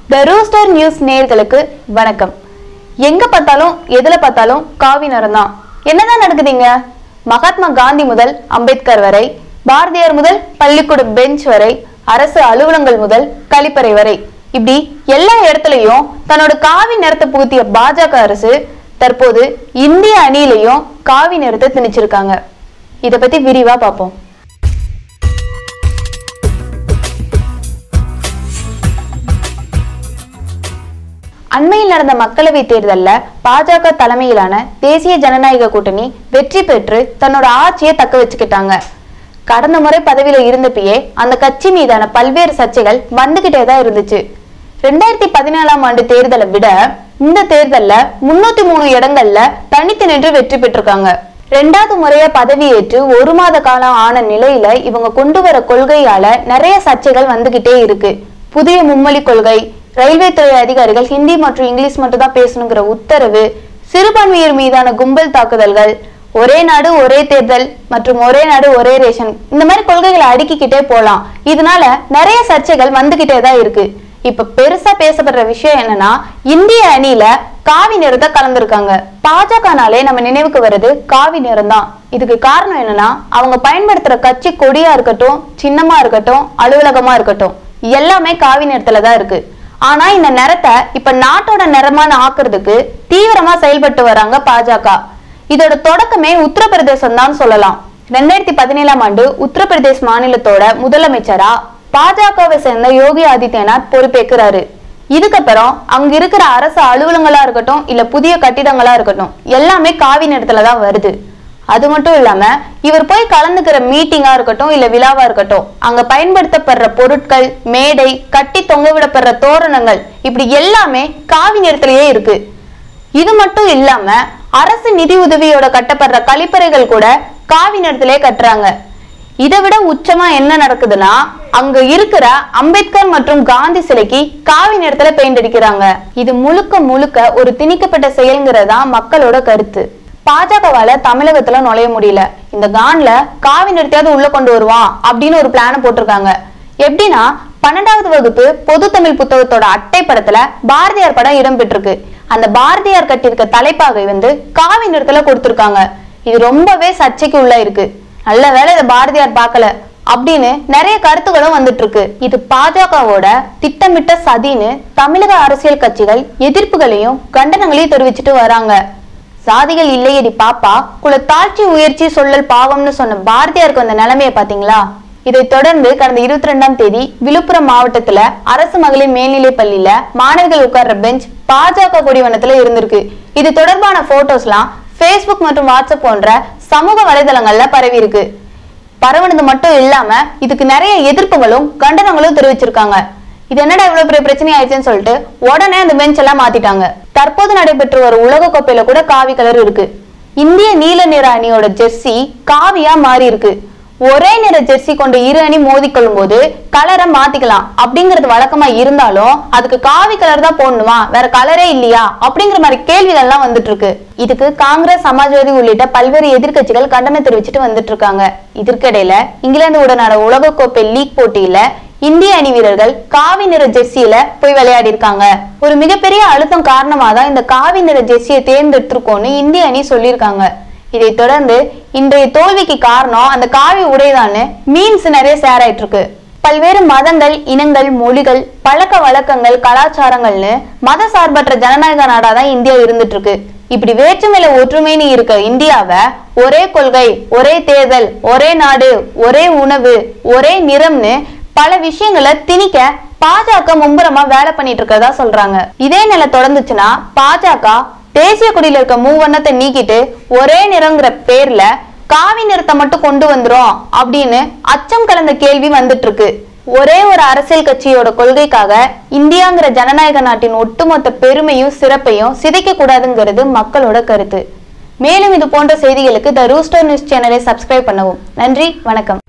த rooster news நேயர்களுக்கு வணக்கம் எங்க பார்த்தாலும் எதுல பார்த்தாலும் காவி நிறம் தான் என்னதான் நடக்குதுங்க மகாத்மா காந்தி முதல் அம்பேத்கர் வரை பாரதியார் முதல் பள்ளிக்கூட பெஞ்ச் வரை அரசு அலுவலங்கள் முதல் கழிப்பறை வரை இப்படி எல்லா இடத்துலயும் தன்னோட காவி நிறத்தை புகுத்திய பாஜக அரசு தற்போது இந்திய அணியிலையும் காவி நிறத்தை திணிச்சிருக்காங்க இத பத்தி விரிவா பார்ப்போம் அண்மையில் நடந்த மக்களவை தேர்தல்ல பாஜக தலைமையிலான தேசிய ஜனநாயக கூட்டணி வெற்றி பெற்று தன்னோட ஆட்சியை தக்க வச்சுக்கிட்டாங்க கடந்த முறை பதவியில இருந்தப்பயே அந்த கட்சி மீதான பல்வேறு சர்ச்சைகள் வந்துகிட்டே தான் இருந்துச்சு ரெண்டாயிரத்தி பதினேழாம் ஆண்டு தேர்தலை விட இந்த தேர்தல்ல முன்னூத்தி மூணு இடங்கள்ல தனித்து நின்று வெற்றி பெற்றிருக்காங்க ரெண்டாவது முறையா பதவியேற்று ஒரு மாத காலம் ஆன நிலையில இவங்க கொண்டு வர கொள்கையால நிறைய சர்ச்சைகள் வந்துகிட்டே இருக்கு புதிய மும்மொழி கொள்கை ரயில்வே துறை அதிகாரிகள் ஹிந்தி மற்றும் இங்கிலீஷ் மட்டும் தான் பேசணுங்கிற உத்தரவு சிறுபான்மையர் மீதான கும்பல் தாக்குதல்கள் ஒரே நாடு ஒரே தேர்தல் மற்றும் ஒரே நாடு ஒரே ரேஷன் இந்த மாதிரி கொள்கைகளை அடுக்கிக்கிட்டே போலாம் இதனால நிறைய சர்ச்சைகள் வந்துகிட்டே தான் இருக்கு இப்ப பெருசா பேசப்படுற விஷயம் என்னன்னா இந்திய அணியில காவி நிறத்தை கலந்துருக்காங்க பாஜகனாலே நம்ம நினைவுக்கு வருது காவி நிறம் தான் இதுக்கு காரணம் என்னன்னா அவங்க பயன்படுத்துற கட்சி கொடியா இருக்கட்டும் சின்னமா இருக்கட்டும் அலுவலகமா இருக்கட்டும் எல்லாமே காவி நிறத்துல தான் இருக்கு ஆனா இந்த நிறத்தை இப்ப நாட்டோட நிறமான ஆக்குறதுக்கு தீவிரமா செயல்பட்டு வராங்க பாஜக இதோட தொடக்கமே உத்தரப்பிரதேசம் தான் சொல்லலாம் ரெண்டாயிரத்தி பதினேழாம் ஆண்டு உத்தரப்பிரதேஷ் மாநிலத்தோட முதலமைச்சரா பாஜகவை சேர்ந்த யோகி ஆதித்யநாத் பொறுப்பேற்கிறாரு இதுக்கப்புறம் அங்க இருக்கிற அரசு அலுவலங்களா இருக்கட்டும் இல்ல புதிய கட்டிடங்களா இருக்கட்டும் எல்லாமே காவி நிறத்துல தான் வருது அது மட்டும் இல்லாம இவர் போய் கலந்துக்கிற மீட்டிங்கா இருக்கட்டும் இல்ல விழாவா இருக்கட்டும் அங்க பயன்படுத்தப்படுற பொருட்கள் மேடை கட்டி தொங்கவிடப்படுற தோரணங்கள் இப்படி எல்லாமே காவி நிறத்திலேயே இருக்கு இது மட்டும் இல்லாம அரசு நிதி உதவியோட கட்டப்படுற கழிப்பறைகள் கூட காவி நிறத்திலே கட்டுறாங்க இதை விட உச்சமா என்ன நடக்குதுன்னா அங்க இருக்கிற அம்பேத்கர் மற்றும் காந்தி சிலைக்கு காவி நிறத்துல பெயிண்ட் அடிக்கிறாங்க இது முழுக்க முழுக்க ஒரு திணிக்கப்பட்ட செயல்ங்கிறதா மக்களோட கருத்து பாஜகவால தமிழகத்துல நுழைய முடியல இந்த கான்ல காவி நிறுத்தியாவது உள்ள கொண்டு வருவான் அப்படின்னு ஒரு பிளான போட்டிருக்காங்க எப்படின்னா பன்னெண்டாவது வகுப்பு பொது தமிழ் புத்தகத்தோட அட்டை படத்துல பாரதியார் படம் இடம்பெற்றிருக்கு அந்த பாரதியார் கட்டியிருக்க தலைப்பாகை வந்து காவி நிறத்துல கொடுத்திருக்காங்க இது ரொம்பவே சர்ச்சைக்கு உள்ள இருக்கு நல்ல வேளை இதை பாரதியார் பார்க்கல அப்படின்னு நிறைய கருத்துக்களும் வந்துட்டு இருக்கு இது பாஜகவோட திட்டமிட்ட சதின்னு தமிழக அரசியல் கட்சிகள் எதிர்ப்புகளையும் கண்டனங்களையும் தெரிவிச்சுட்டு வராங்க சாதிகள் இல்லையடி பாப்பா குல தாழ்ச்சி உயர்ச்சி சொல்லல் பாவம்னு சொன்ன பாரதியாருக்கு வந்த நிலைமையை பாத்தீங்களா இதைத் தொடர்ந்து கடந்த இருபத்தி ரெண்டாம் தேதி விழுப்புரம் மாவட்டத்துல அரசு மகளிர் மேல்நிலை பள்ளியில மாணவிகள் உட்கார்ற பெஞ்ச் பாஜக கொடிவனத்துல இருந்திருக்கு இது தொடர்பான போட்டோஸ்லாம் ஃபேஸ்புக் மற்றும் வாட்ஸ்அப் போன்ற சமூக வலைதளங்கள்ல பரவி இருக்கு பரவுனது மட்டும் இல்லாம இதுக்கு நிறைய எதிர்ப்புகளும் கண்டனங்களும் தெரிவிச்சிருக்காங்க இது என்னடா இவ்வளவு பெரிய பிரச்சனை ஆயிடுச்சுன்னு சொல்லிட்டு உடனே அந்த பெஞ்ச் எல்லாம் மாத்திட்டாங்க தற்போது நடைபெற்று வரும் உலக கோப்பையில கூட காவி கலர் இருக்கு இந்திய நீல நிற அணியோட ஜெர்சி காவியா மாறி இருக்கு ஒரே நிற ஜெர்சி கொண்ட இரு அணி மோதிக்கொள்ளும் போது கலரை மாத்திக்கலாம் அப்படிங்கிறது வழக்கமா இருந்தாலும் அதுக்கு காவி கலர் தான் போடணுமா வேற கலரே இல்லையா அப்படிங்கிற மாதிரி கேள்விகள் எல்லாம் வந்துட்டு இருக்கு இதுக்கு காங்கிரஸ் சமாஜ்வாதி உள்ளிட்ட பல்வேறு எதிர்க்கட்சிகள் கண்டனம் தெரிவிச்சுட்டு வந்துட்டு இருக்காங்க இதற்கிடையில இங்கிலாந்து உடனான உலகக்கோப்பை லீக் போட்டியில இந்திய அணி வீரர்கள் காவி நிற ஜெர்சியில போய் விளையாடி இருக்காங்க ஒரு மிகப்பெரிய அழுத்தம் காரணமா தான் இந்த காவி நிற ஜெர்சியை தேர்ந்தெடுத்திருக்கோம்னு இந்திய அணி சொல்லியிருக்காங்க இதைத் தொடர்ந்து இன்றைய தோல்விக்கு காரணம் அந்த காவி உடைதான்னு மீன்ஸ் நிறைய ஷேர் ஆயிட்டு இருக்கு பல்வேறு மதங்கள் இனங்கள் மொழிகள் பழக்க வழக்கங்கள் கலாச்சாரங்கள்னு மத சார்பற்ற ஜனநாயக நாடா தான் இந்தியா இருந்துட்டு இருக்கு இப்படி வேற்றுமையில ஒற்றுமைன்னு இருக்க இந்தியாவை ஒரே கொள்கை ஒரே தேர்தல் ஒரே நாடு ஒரே உணவு ஒரே நிறம்னு பல விஷயங்களை திணிக்க பாஜக மும்புறமா வேலை பண்ணிட்டு இருக்கிறதா சொல்றாங்க இதே நிலை தொடர்ந்துச்சுன்னா பாஜக தேசிய கொடியில இருக்க மூவண்ணத்தை நீக்கிட்டு ஒரே நிறங்கிற பேர்ல காவி நிறத்தை மட்டும் கொண்டு வந்துரும் அப்படின்னு அச்சம் கலந்த கேள்வி வந்துட்டு இருக்கு ஒரே ஒரு அரசியல் கட்சியோட கொள்கைக்காக இந்தியாங்கிற ஜனநாயக நாட்டின் ஒட்டுமொத்த பெருமையும் சிறப்பையும் சிதைக்க கூடாதுங்கிறது மக்களோட கருத்து மேலும் இது போன்ற செய்திகளுக்கு த ரூஸ்டர் நியூஸ் சேனலை சப்ஸ்கிரைப் பண்ணவும் நன்றி வணக்கம்